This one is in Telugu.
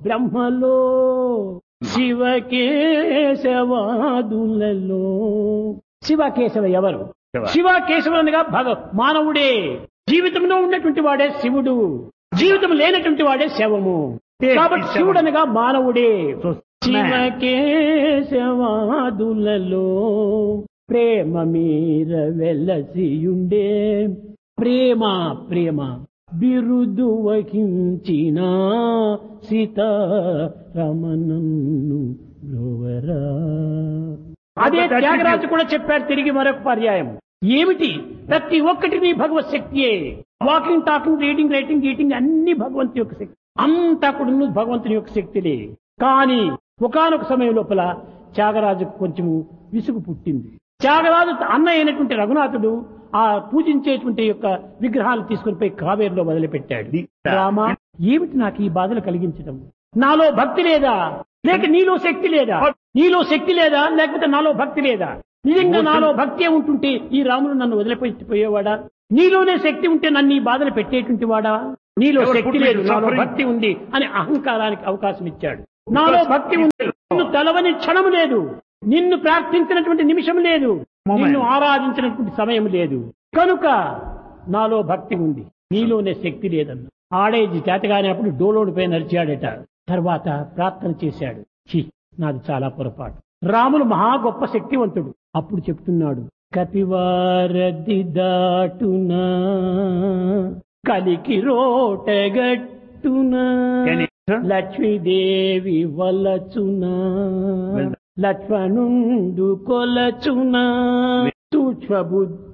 బ్రహ్మలో శివకేశవాదులలో శివకేశవ ఎవరు శివ. శివకేశవులు అనగా భగ మానవుడే జీవితంలో ఉన్నటువంటి వాడే శివుడు జీవితం లేనటువంటి వాడే శవము Yes, కాబట్టి it's శివుడు శవం. అనగా మానవుడే So, శివకేశవాదులలో ప్రేమ మీర వెలసియుండే ప్రేమ ప్రేమ బిరుదు వహించిన సీతారమణన్ను బ్రోవరా అదే త్యాగరాజు కూడా చెప్పారు తిరిగి మరొక పర్యాయం ఏమిటి ప్రతి ఒక్కటి నీ భగవత్ శక్తియే walking talking reading writing eating అన్ని భగవంతు యొక్క శక్తి అంతా కూడా భగవంతుని యొక్క శక్తిలే కానీ ఒకానొక సమయం లోపల త్యాగరాజుకు కొంచెము విసుగు పుట్టింది త్యాగరాజు అన్న అయినటువంటి రఘునాథుడు ఆ పూజించేటువంటి యొక్క విగ్రహాలు తీసుకుని పోయి కావేరులో మొదలుపెట్టాడు రామా ఏమిటి నాకు ఈ బాధలు కలిగించడం నాలో భక్తి లేదా లేక నీలో శక్తి లేదా నీలో శక్తి లేదా లేకపోతే నాలో భక్తి లేదా నిజంగా నాలో భక్తి ఉంటుంటే ఈ రాముడు నన్ను వదిలిపెట్టిపోయేవాడా నీలోనే శక్తి ఉంటే నన్ను ఈ బాధలు పెట్టేటువంటి వాడా నీలో ఎవరు శక్తి పుట్టిన లేదు నాలో suffering? భక్తి ఉంది అని అహంకారానికి అవకాశం ఇచ్చాడు నాలో భక్తి ఉంది నిన్ను తెలవని క్షణం లేదు నిన్ను ప్రార్థించినటువంటి నిమిషం లేదు Moment. నిన్ను ఆరాధించినటువంటి సమయం లేదు కనుక నాలో భక్తి ఉంది నీలోనే శక్తి లేదన్న ఆడేది చేతగానేప్పుడు డోలోడిపై నరిచాడట తర్వాత ప్రార్థన చేశాడు ఛీ నాది చాలా పొరపాటు రాములు మహా గొప్ప శక్తివంతుడు అప్పుడు చెప్తున్నాడు కపివారది దాటునా కలికి రోటగట్టునా Can you- Lakshmidevi వలచునా Well done. లక్ష్మణుండు కొలచునా సూక్ష్మ బుద్ధి